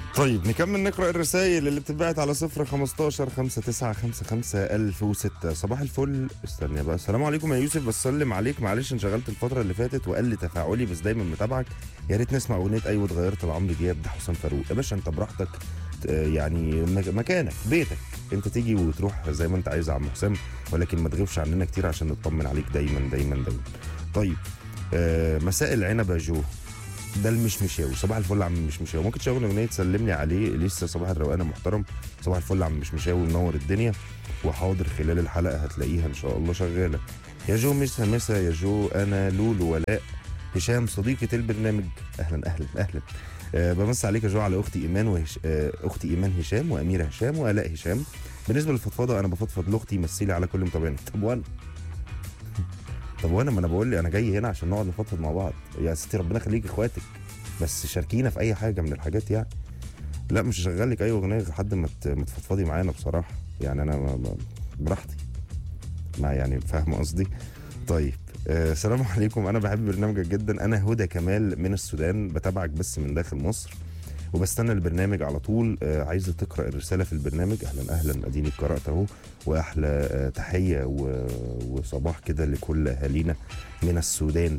طيب نكمل نقرا الرسائل اللي بتتبعت على صفر 15 5955 1006 صباح الفل استنى بقى السلام عليكم يا يوسف بسلم عليك معلش انشغلت الفتره اللي فاتت وقل تفاعلي بس دايما متابعك يا ريت نسمع اغنيه ايوه اتغيرت لعمرو دياب ده حسام فاروق يا باشا انت براحتك آه، يعني مك- مكانك بيتك انت تيجي وتروح زي ما انت عايز يا عم حسام ولكن ما تغيبش عننا كتير عشان نطمن عليك دايما دايما دايما طيب آه مساء العنب يا جو ده المشمشاوي صباح الفل يا عم المشمشاوي ممكن تشغل اغنيه تسلمني عليه لسه صباح الروقان محترم صباح الفل يا عم المشمشاوي منور الدنيا وحاضر خلال الحلقه هتلاقيها ان شاء الله شغاله يا جو مسا مسا يا جو انا لولو ولاء هشام صديقة البرنامج اهلا اهلا اهلا أه بمس عليك يا جو على اختي ايمان وهش... أه اختي ايمان هشام واميره هشام والاء هشام بالنسبه للفضفضه انا بفضفض لاختي مثلي على كل متابعين طب وانا طب وانا ما انا بقول لي انا جاي هنا عشان نقعد نفضفض مع بعض يا ستي ربنا يخليك اخواتك بس شاركينا في اي حاجه من الحاجات يعني لا مش هشغل لك اي اغنيه لحد ما ت- ما تفضفضي معانا بصراحه يعني انا ما- ما- براحتي ما يعني فاهم قصدي طيب آه، السلام عليكم انا بحب برنامجك جدا انا هدى كمال من السودان بتابعك بس من داخل مصر وبستنى البرنامج على طول آه، عايزه تقرا الرساله في البرنامج اهلا اهلا اديني قرات اهو واحلى آه، تحيه و- وصباح كده لكل اهالينا من السودان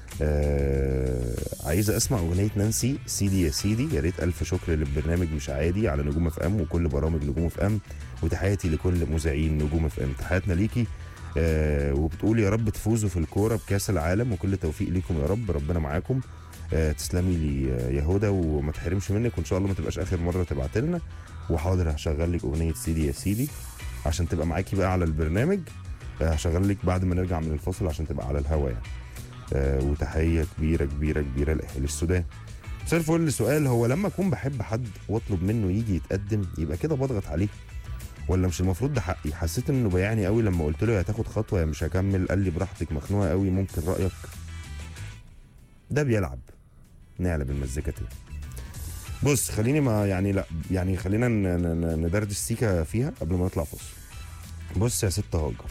آه عايزه اسمع اغنيه نانسي سيدي يا سيدي يا ريت الف شكر للبرنامج مش عادي على نجوم اف ام وكل برامج نجوم اف ام وتحياتي لكل مذيعين نجوم اف ام تحياتنا ليكي آه وبتقول يا رب تفوزوا في الكوره بكاس العالم وكل توفيق ليكم يا رب ربنا معاكم آه تسلمي لي آه، يا هدى وما تحرمش منك وان شاء الله ما تبقاش اخر مره تبعت لنا وحاضر هشغل لك اغنيه سيدي يا سيدي عشان تبقى معاكي بقى على البرنامج آه، هشغل لك بعد ما نرجع من الفصل عشان تبقى على الهوا يعني آه، وتحيه كبيره كبيره كبيره لاهل السودان مساء الفل سؤال هو لما اكون بحب حد واطلب منه يجي يتقدم يبقى كده بضغط عليه ولا مش المفروض ده حقي حسيت انه بيعني قوي لما قلت له يا تاخد خطوه يا مش هكمل قال لي براحتك مخنوقه قوي ممكن رايك ده بيلعب نعلى بالمزيكا تاني بص خليني ما يعني لا يعني خلينا ن- ن- ن- ندردش سيكا فيها قبل ما نطلع فاصل بص يا ست هاجر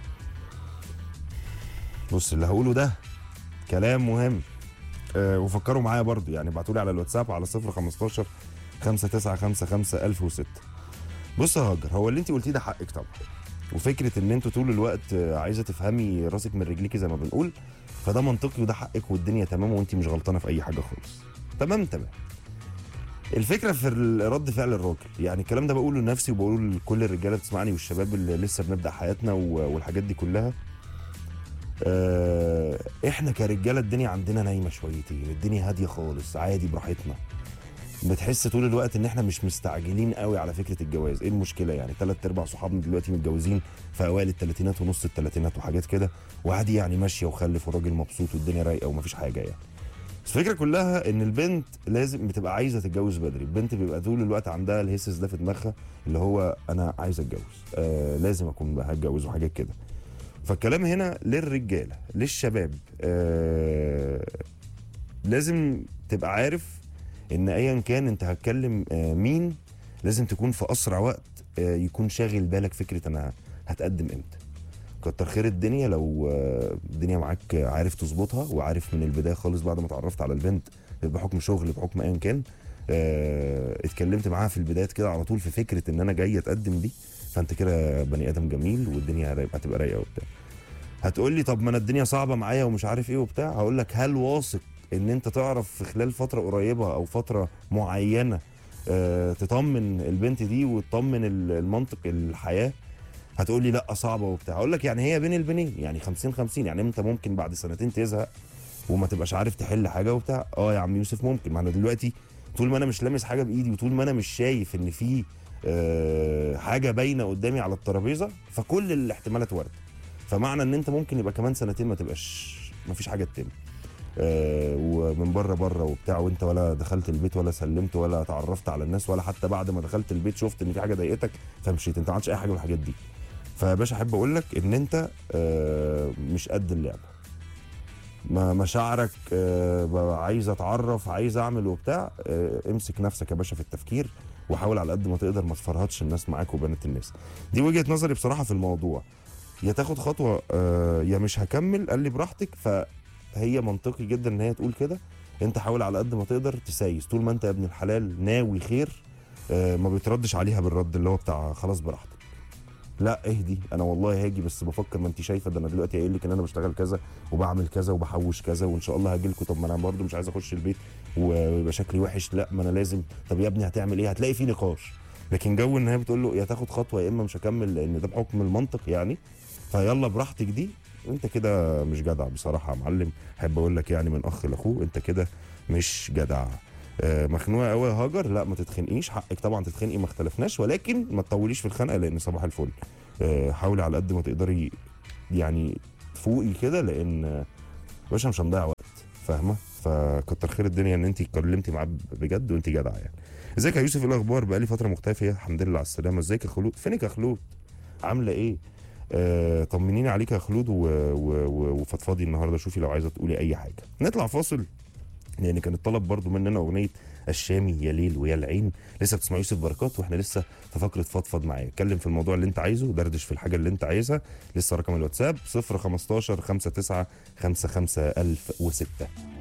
بص اللي هقوله ده كلام مهم أه وفكروا معايا برضو يعني ابعتوا لي على الواتساب على 015 5955 1006 بص يا هاجر هو اللي انت قلتيه ده حقك طبعا وفكره ان انتوا طول الوقت آه، عايزه تفهمي راسك من رجليكي زي ما بنقول فده منطقي وده حقك والدنيا تمام وانت مش غلطانه في اي حاجه خالص تمام تمام الفكره في ال- رد فعل الراجل يعني الكلام ده بقوله لنفسي وبقوله لكل الرجاله بتسمعني والشباب اللي لسه بنبدا حياتنا و- والحاجات دي كلها آه، احنا كرجاله الدنيا عندنا نايمه شويتين الدنيا هاديه خالص عادي براحتنا بتحس طول الوقت ان احنا مش مستعجلين قوي على فكره الجواز ايه المشكله يعني ثلاث ارباع صحابنا دلوقتي متجوزين في اوائل الثلاثينات ونص الثلاثينات وحاجات كده وعادي يعني ماشيه وخلف والراجل مبسوط والدنيا رايقه ومفيش حاجه يعني بس الفكره كلها ان البنت لازم بتبقى عايزه تتجوز بدري البنت بيبقى طول الوقت عندها الهسس ده في دماغها اللي هو انا عايزه اتجوز آه لازم اكون بقى هتجوز وحاجات كده فالكلام هنا للرجاله للشباب آه لازم تبقى عارف ان ايا كان انت هتكلم آه مين لازم تكون في اسرع وقت آه يكون شاغل بالك فكره انا هتقدم امتى كتر خير الدنيا لو آه، الدنيا معاك عارف تظبطها وعارف من البدايه خالص بعد ما اتعرفت على البنت بحكم شغل بحكم ايا كان آه، اتكلمت معاها في البدايات كده على طول في فكره ان انا جاي اتقدم دي فانت كده بني ادم جميل والدنيا رايقة- هتبقى رايقه وبتاع هتقول لي طب ما انا الدنيا صعبه معايا ومش عارف ايه وبتاع هقول لك هل واثق ان انت تعرف في خلال فتره قريبه او فتره معينه آه، تطمن البنت دي وتطمن ال- المنطق الحياه هتقول لي لا صعبه وبتاع اقول لك يعني هي بين البنين يعني 50 50 يعني انت ممكن بعد سنتين تزهق وما تبقاش عارف تحل حاجه وبتاع اه يا عم يوسف ممكن ما انا دلوقتي طول ما انا مش لامس حاجه بايدي وطول ما انا مش شايف ان في آه، حاجه باينه قدامي على الترابيزه فكل الاحتمالات وارده فمعنى ان انت ممكن يبقى كمان سنتين ما تبقاش ما فيش حاجه تتم آه، ومن بره بره وبتاع وانت ولا دخلت البيت ولا سلمت ولا تعرفت على الناس ولا حتى بعد ما دخلت البيت شفت ان في حاجه ضايقتك فمشيت انت ما عملتش اي حاجه من الحاجات دي فيا باشا احب اقول لك ان انت آه، مش قد اللعبه ما مشاعرك آه، بقى عايز اتعرف عايز اعمل وبتاع آه، امسك نفسك يا باشا في التفكير وحاول على قد ما تقدر ما تفرهدش الناس معاك وبنات الناس دي وجهه نظري بصراحه في الموضوع يا تاخد خطوه آه، يا مش هكمل قال لي براحتك فهي منطقي جدا ان هي تقول كده انت حاول على قد ما تقدر تسايس طول ما انت يا ابن الحلال ناوي خير آه، ما بيتردش عليها بالرد اللي هو بتاع خلاص براحتك لا اهدي انا والله هاجي بس بفكر ما انت شايفه ده انا دلوقتي قايل لك ان انا بشتغل كذا وبعمل كذا وبحوش كذا وان شاء الله هاجي لكم طب ما انا برضه مش عايز اخش البيت ويبقى شكلي وحش لا ما انا لازم طب يا ابني هتعمل ايه هتلاقي في نقاش لكن جو ان هي بتقول له يا تاخد خطوه يا اما مش هكمل لان ده بحكم المنطق يعني فيلا براحتك دي انت كده مش جدع بصراحه يا معلم احب اقول لك يعني من اخ لاخوه انت كده مش جدع آه، مخنوقه قوي يا هاجر لا ما تتخنقيش حقك طبعا تتخنقي ما اختلفناش ولكن ما تطوليش في الخنقه لان صباح الفل آه، حاولي على قد ما تقدري يعني تفوقي كده لان آه، باشا مش هنضيع وقت فاهمه فكتر خير الدنيا ان انت اتكلمتي معاه بجد وانت جدعه يعني ازيك يا يوسف ايه الاخبار بقالي فتره مختفيه الحمد لله على السلامه ازيك يا خلود فينك يا خلود عامله ايه آه طمنيني عليك يا خلود و- و- و- وفضفضي النهارده شوفي لو عايزه تقولي اي حاجه نطلع فاصل لان كان الطلب برضو مننا اغنيه الشامي يا ليل ويا العين لسه بتسمع يوسف بركات واحنا لسه في فقره فضفض معايا اتكلم في الموضوع اللي انت عايزه دردش في الحاجه اللي انت عايزها لسه رقم الواتساب 015 59 55 1006